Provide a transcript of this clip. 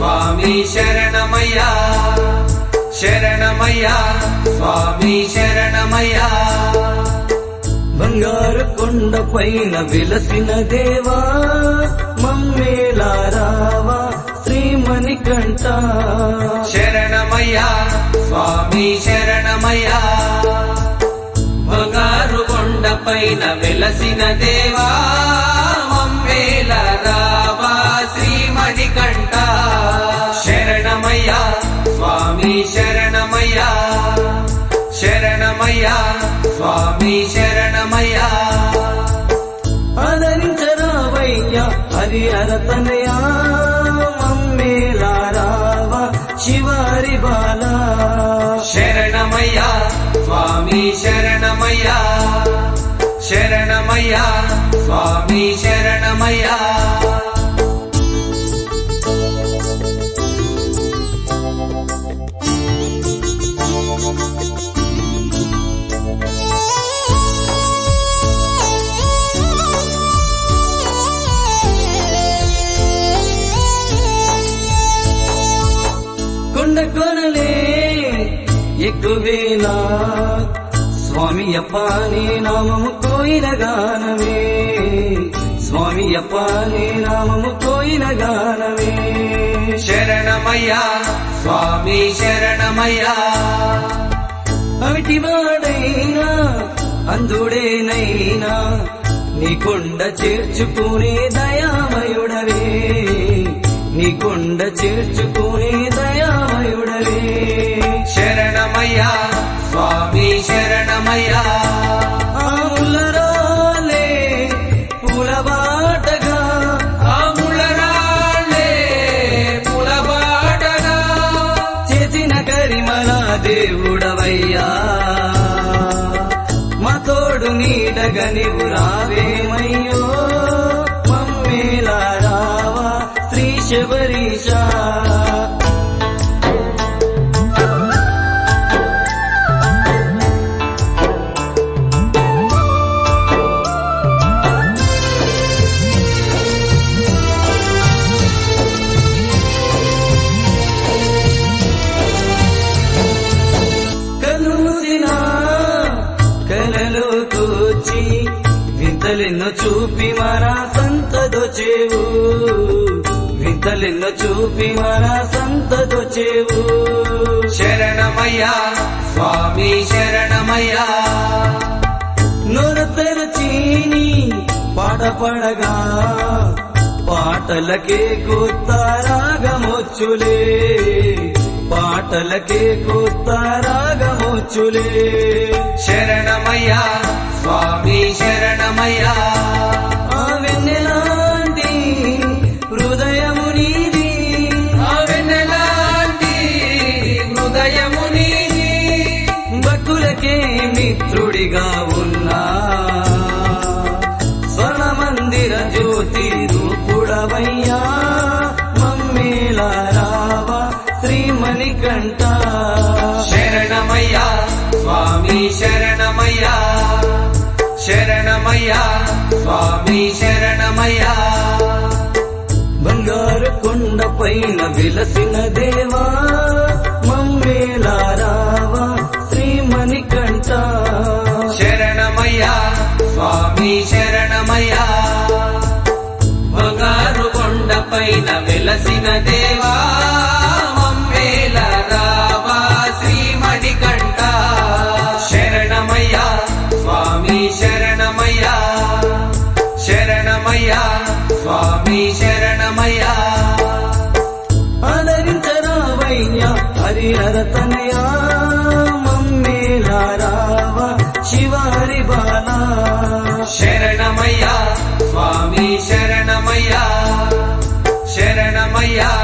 స్వామి శరణమయ్యా శరణమయ్యా స్వామి శరణమయ్యా బంగారు కొండ పైన విలసిన దేవా మమ్మేలారావా శ్రీమణి కంట శరణమయ్యా స్వామి శరణమయ్యా బంగారు కొండ పైన వెలసిన దేవా మమ్మేల రావా శ్రీమణి కంట శరణమయ్యా స్వామి శరణమయ్యా శరణమయ్యా స్వామి శరణమయ్యా ఆదరించరావయ్యా హరిహర తనయా మమ్మేలారావా శివారి బాలా శరణమయ్యా స్వామి శరణమయ్యా శరణమయ్యా స్వామి శరణమయ్యా కొండ కొనలే ఎక్కువేనా స్వామి అప్పాని నామము కోయిన గానమే స్వామి అప్పాని నామము కోయిన గానమే శరణమయ్యా స్వామి శరణమయ్యా అవిటి వాడైనా అందుడేనైనా నీ కొండ చేర్చుకునే దయామయుడవే నీ కొండ చేర్చుకునే దయామయుడవే శరణమయ్యా స్వామి శరణమయ్యా ఆములరాలే పూలబాటగా ఆములరాళ్ళే పులబాటగా చేసిన కరిమల దేవుడవయ్యా మా తోడు నీడగా నీవు రావేమయ్యో మమ్మేలా రావా శ్రీ శబరీషా కలుసిన కలలో కూర్చి వింతలెన్నో చూపి మరా సంతదొచేవు వింతలెన్నో చూపి మరా సంతదొచేవు శరణమయ్యా స్వామి శరణమయ్యా నొర తెరచీని పాట పడగా పాటలకే కొత్త రాగమొచ్చులే పాటలకే కొత్త రాగమొచ్చులే శరణమయ్యా స్వామి శరణమయ్యా ఆ వెన్నెలాంటి హృదయము నీది ఆ వెన్నెలాంటి హృదయము నీది భక్తులకే మిత్రుడిగా ఉన్నా స్వర్ణ మందిర జ్యోతి రూపుడవయ్యా మమ్మేలా రావా శ్రీమణి కంట శరణమయ్యా స్వామి శరణమయ్యా శరణమయ్యా స్వామి శరణమయ్యా బంగారు కొండ పైన విలసిన దేవా మమ్మేలా రావా శ్రీమణి కంట శరణమయ్యా స్వామి శరణమయ్యా బంగారు కొండ పైన వెలసిన దేవా మమ్మేల రావా శ్రీమణి కంట శరణమయ్యా స్వామి శరణమయ్యా శరణమయ్యా స్వామి శరణమయ్యా ఆదరించరావయ్యా హరిహర తనయా మమ్మేలా రావా శివారి బాలా శరణమయ్యా స్వామి శరణమయ్యా శరణమయ్యా